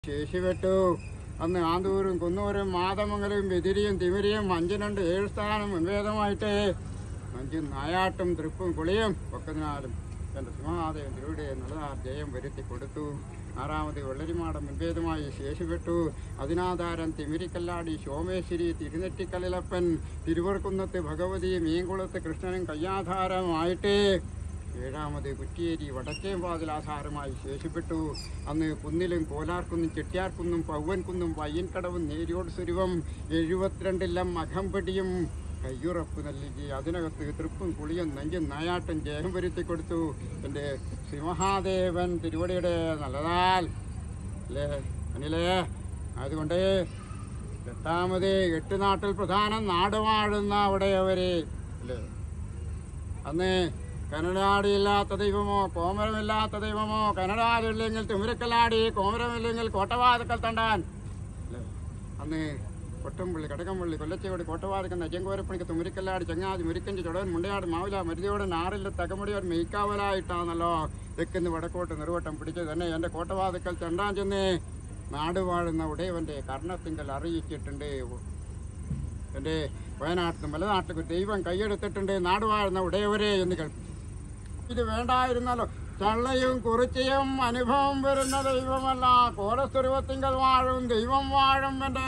ശേഷിപ്പെട്ടു അന്ന് ആന്തൂരും കുന്നൂരും മാതമംഗലവും ബെതിരിയും തിമിരിയും അഞ്ചിനുണ്ട് ഏഴ് സ്ഥാനം മുൻവേദമായിട്ട് അഞ്ചും നായാട്ടും തൃപ്പും കുളിയും ഒക്കതിനാലും എൻ്റെ സിംഹാദേവൻ തിരുവിടെ നല്ലതാ ജയം വരുത്തി കൊടുത്തു ആറാമത് വെള്ളരിമാടം മുൻവേദമായി ശേഷിപ്പെട്ടു അതിനാധാരം തിമിരിക്കല്ലാടി സോമേശ്വരി തിരുനെറ്റിക്കലിലപ്പൻ തിരുവർക്കുന്നത്ത് ഭഗവതി മീൻകുളത്ത് കൃഷ്ണനും കയ്യാധാരമായിട്ട് ഏഴാമത് കുറ്റിയേരി വടക്കേ വാതിലാധാരമായി ശേഷിപ്പെട്ടു അന്ന് കുന്നിലും കോലാർക്കുന്നും ചെട്ടിയാർക്കുന്നും പൗവൻകുന്നും വയ്യൻകടവും നേരിയോട് സുരുവം എഴുപത്തിരണ്ടില്ലം അകമ്പടിയും കയ്യുറപ്പ് നൽകി അതിനകത്ത് തൃപ്പും കുളിയും നെഞ്ചും നായാട്ടും ജയം വരുത്തി കൊടുത്തു എൻ്റെ ശ്രീമഹാദേവൻ തിരുവടിയുടെ നല്ലതാൽ അല്ലേ അനിലേ അതുകൊണ്ട് എട്ടാമത് എട്ട് നാട്ടിൽ പ്രധാനം നാട് വാഴുന്ന അവിടെയവര് അല്ലേ അന്ന് കനടാടിയില്ലാത്ത ദൈവമോ കോമരമില്ലാത്ത ദൈവമോ കനടാടില്ലെങ്കിൽ തിമിരക്കലാടി കോമരമില്ലെങ്കിൽ കോട്ടവാതുക്കൽ തണ്ടാൻ അല്ലേ അന്ന് കൊട്ടംപള്ളി കടകംപള്ളി കൊല്ലച്ചയോട് കോട്ടവാതുക്കൽ നജങ്കോരപ്പണിക്ക് തുമിരിക്കല്ലാടി ചങ്ങാതി മുരിക്കഞ്ച് ചുടവൻ മുണ്ടയാട് മാവില മരുതിയോട് നാറില്ല തകമുടിയോട് മെയ്ക്കാവലായിട്ടാണല്ലോ തെക്കുന്ന് വടക്കോട്ട് നെറുവട്ടം പിടിച്ചത് തന്നെ എൻ്റെ കോട്ടവാതുക്കൽ ചെണ്ടാൻ ചെന്ന് നാട് വാഴുന്ന ഉടയവൻ്റെ കർണത്തിങ്കൽ അറിയിച്ചിട്ടുണ്ട് എൻ്റെ വയനാട്ടിൽ മലനാട്ടിൽ ദൈവം കൈയെടുത്തിട്ടുണ്ട് നാട് വാഴുന്ന ഉടയവരെ എന്ന് കേൾക്കും ഇത് വേണ്ടായിരുന്നല്ലോ ചള്ളയും കുറിച്ചയും അനുഭവം വരുന്ന ദൈവമല്ല കോലസ്വരൂപത്തിങ്കൽ വാഴും ദൈവം വാഴും എൻ്റെ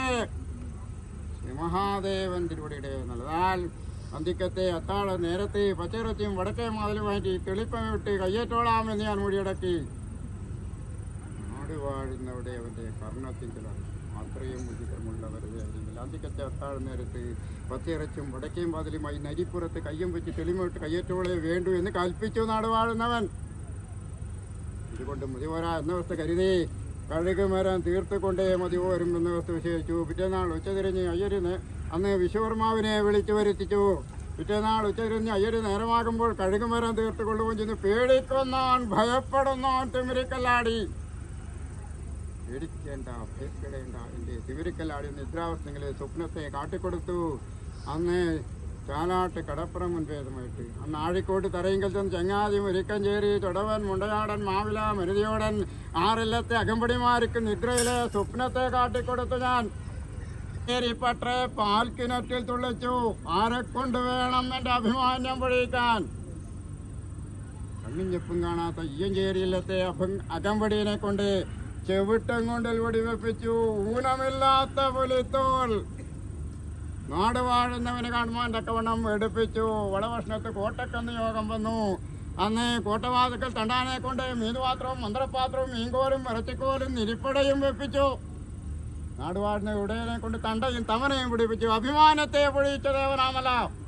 ശ്രീമഹാദേവൻ തിരുവടിയുടെ നല്ലതാൽ അന്തിക്കത്തെ അത്താഴ നേരത്തെ പച്ചയിറച്ചിയും വടക്കേ മാതിലുമായിട്ട് തെളിപ്പം വിട്ട് കയ്യേറ്റോളാമെന്ന് ഞാൻ മുടിയടക്കി നാട് വാഴുന്നവിടെ അവൻ്റെ കർണത്തിങ്കലാണ് അത്രയും ഉചിതമുള്ളവരുടെ അല്ലെങ്കിൽ അന്തിക്കത്തെ അത്താഴ നേരത്ത് പത്തിറച്ചും വടക്കേം വാതിലുമായി നരിപ്പുറത്ത് കയ്യും വെച്ച് തെളിമിട്ട് കയ്യേറ്റോളെ വേണ്ടു എന്ന് കൽപ്പിച്ചു നാട് വാഴുന്നവൻ ഇതുകൊണ്ട് മതിപോരാ എന്ന അവസ്ഥ കരുതി കഴുക് മരം തീർത്തുകൊണ്ടേ മതിപോരും എന്ന അവസ്ഥ വിശേഷിച്ചു പിറ്റേനാൾ ഉച്ചതിരിഞ്ഞ് അയ്യരിന് അന്ന് വിശ്വകർമാവിനെ വിളിച്ചു വരുത്തിച്ചു പിറ്റേനാൾ ഉച്ചതിരിഞ്ഞ് അയ്യര് നേരമാകുമ്പോൾ കഴുക് മരം തീർത്ത് കൊള്ളുകയും ചെന്ന് പേടിക്കുന്നോൻ ഭയപ്പെടുന്നോൻ തിമിരിക്കല്ലാടി പേടിക്കേണ്ട ഭയപ്പെടേണ്ട എൻ്റെ തിമിരിക്കല്ലാടി നിദ്രാവസ്ഥകളെ സ്വപ്നത്തെ കാട്ടിക്കൊടുത്തു അന്ന് ചാലാട്ട് കടപ്പുറം മുൻഭേദമായിട്ട് അന്ന് ആഴിക്കോട്ട് തറയിങ്കൽ ചെന്ന് ചങ്ങാതി മുരിക്കഞ്ചേരി ചുടവൻ മുണ്ടയാടൻ മാവില മരുതിയോടൻ ആറില്ലത്തെ അകമ്പടിമാർക്ക് നിദ്രയിലെ സ്വപ്നത്തെ കാട്ടിക്കൊടുത്തു ഞാൻ പട്ടേ പാൽക്കിണറ്റിൽ തുള്ളിച്ചു ആരെ കൊണ്ട് വേണം എൻ്റെ അഭിമാന്യം പൊഴിക്കാൻ കണ്ണും ചെപ്പും കാണാത്ത ഈയഞ്ചേരിയിലത്തെ അഭം അകമ്പടിയെ കൊണ്ട് ചെവിട്ടം കൊണ്ടിൽ വെടിവെപ്പിച്ചു ഊനമില്ലാത്ത പുലിത്തോൽ നാട് വാഴുന്നവന് കാണുവാൻ തക്കവണ്ണം എടുപ്പിച്ചു വളഭക്ഷണത്ത് കോട്ടക്കന്ന് യോഗം വന്നു അന്ന് കോട്ടവാതുക്കൽ തണ്ടാനെ കൊണ്ട് മീനുപാത്രവും മന്ത്രപാത്രവും മീൻകോലും ഇറച്ചിക്കോലും നിരിപ്പടയും വെപ്പിച്ചു നാടുവാഴുന്ന ഉടയനെ കൊണ്ട് തണ്ടയും തവനയും പിടിപ്പിച്ചു അഭിമാനത്തെ പൊഴിച്ച ദേവനാമല്ല